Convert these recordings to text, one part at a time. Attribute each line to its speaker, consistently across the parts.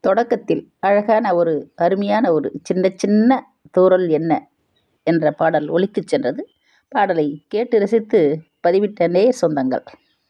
Speaker 1: தொடக்கத்தில் அழகான ஒரு அருமையான ஒரு சின்ன சின்ன தூறல் என்ன என்ற பாடல் ஒலித்துச் சென்றது பாடலை கேட்டு ரசித்து பதிவிட்ட நேயர் சொந்தங்கள்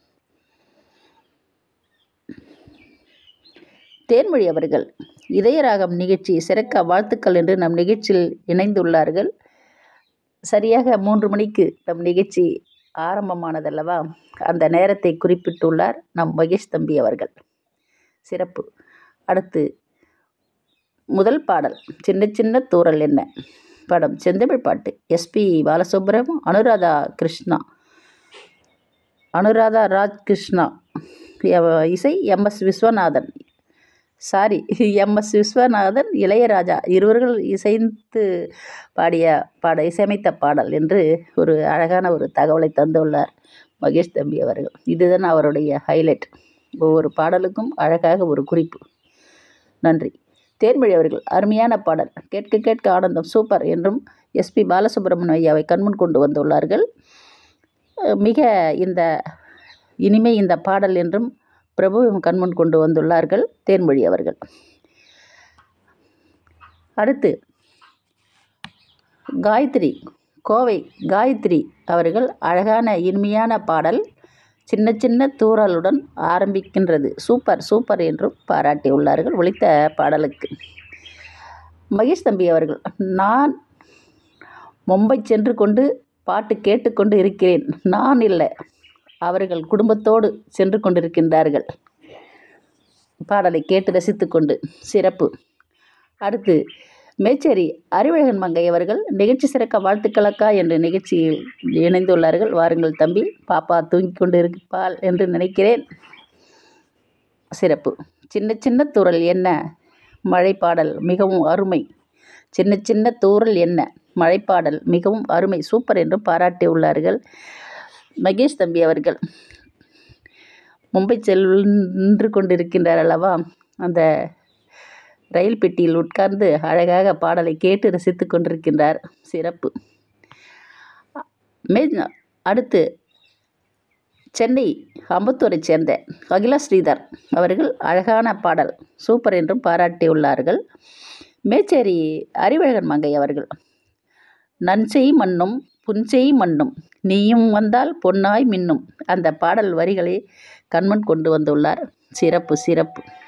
Speaker 1: தேன்மொழி அவர்கள் இதயராகம் நிகழ்ச்சி சிறக்க வாழ்த்துக்கள் என்று நம் நிகழ்ச்சியில் இணைந்துள்ளார்கள் சரியாக மூன்று மணிக்கு நம் நிகழ்ச்சி ஆரம்பமானதல்லவா அந்த நேரத்தை குறிப்பிட்டுள்ளார் நம் மகேஷ் தம்பி அவர்கள் சிறப்பு அடுத்து முதல் பாடல் சின்ன சின்ன தூறல் என்ன படம் செந்தமிழ் பாட்டு எஸ்பி பாலசுப்ரமம் அனுராதா கிருஷ்ணா அனுராதா ராஜ் கிருஷ்ணா எ- இசை MS Viswanathan sorry MS Viswanathan Ilaiyaraaja இருவர்கள் இசைந்து பாடிய பாட இசையமைத்த பாடல் என்று ஒரு அழகான ஒரு தகவலை தந்துள்ளார் மகேஷ் தம்பி அவர்கள் இதுதான் அவருடைய ஹைலைட் ஒவ்வொரு பாடலுக்கும் அழகாக ஒரு குறிப்பு நன்றி தேன்மொழி அவர்கள் அருமையான பாடல் கேட்க கேட்க ஆனந்தம் சூப்பர் என்றும் எஸ்பி பாலசுப்ரமணியம் ஐயாவை கண்முன் கொண்டு வந்துள்ளார்கள் அஹ் மிக இந்த இனிமை இந்த பாடல் என்றும் பிரபுவும் கண்முன் கொண்டு வந்துள்ளார்கள் தேன்மொழி அவர்கள் அடுத்து காயத்ரி கோவை காயத்ரி அவர்கள் அழகான இனிமையான பாடல் சின்ன சின்ன தூறலுடன் ஆரம்பிக்கின்றது சூப்பர் சூப்பர் என்றும் பாராட்டியுள்ளார்கள் ஒலித்த பாடலுக்கு மகேஷ் தம்பி அவர்கள் நான் மும்பை சென்று கொண்டு பாட்டு கேட்டுக்கொண்டு இருக்கிறேன் நான் இல்லை அவர்கள் குடும்பத்தோடு சென்று கொண்டிருக்கின்றார்கள் பாடலை கேட்டு ரசித்துக்கொண்டு சிறப்பு அடுத்து மேச்சேரி அறிவழகன் மங்கை அவர்கள் நிகழ்ச்சி சிறக்க வாழ்த்துக்களக்கா என்ற நிகழ்ச்சியில் இணைந்துள்ளார்கள் வாருங்கள் தம்பி பாப்பா தூங்கிக் கொண்டு இருப்பாள் என்று நினைக்கிறேன் சிறப்பு சின்ன சின்ன தூறல் என்ன மழைப்பாடல் மிகவும் அருமை சின்ன சின்ன தூறல் என்ன மழைப்பாடல் மிகவும் அருமை சூப்பர் என்றும் பாராட்டியுள்ளார்கள் மகேஷ் தம்பி அவர்கள் மும்பை சென்று கொண்டிருக்கின்றார் அல்லவா அந்த ரயில் பெட்டியில் உட்கார்ந்து அழகாக பாடலை கேட்டு ரசித்து கொண்டிருக்கின்றார் சிறப்பு மே அடுத்து சென்னை அம்பத்தூரைச் சேர்ந்த அகிலா ஸ்ரீதர் அவர்கள் அழகான பாடல் சூப்பர் என்றும் பாராட்டியுள்ளார்கள் மேச்சேரி அறிவழகன் மங்கை அவர்கள் நன்செய் மண்ணும் புன்செய் மண்ணும் நீயும் வந்தால் பொன்னாய் மின்னும் அந்த பாடல் வரிகளை கண்முன் கொண்டு வந்துள்ளார் சிறப்பு சிறப்பு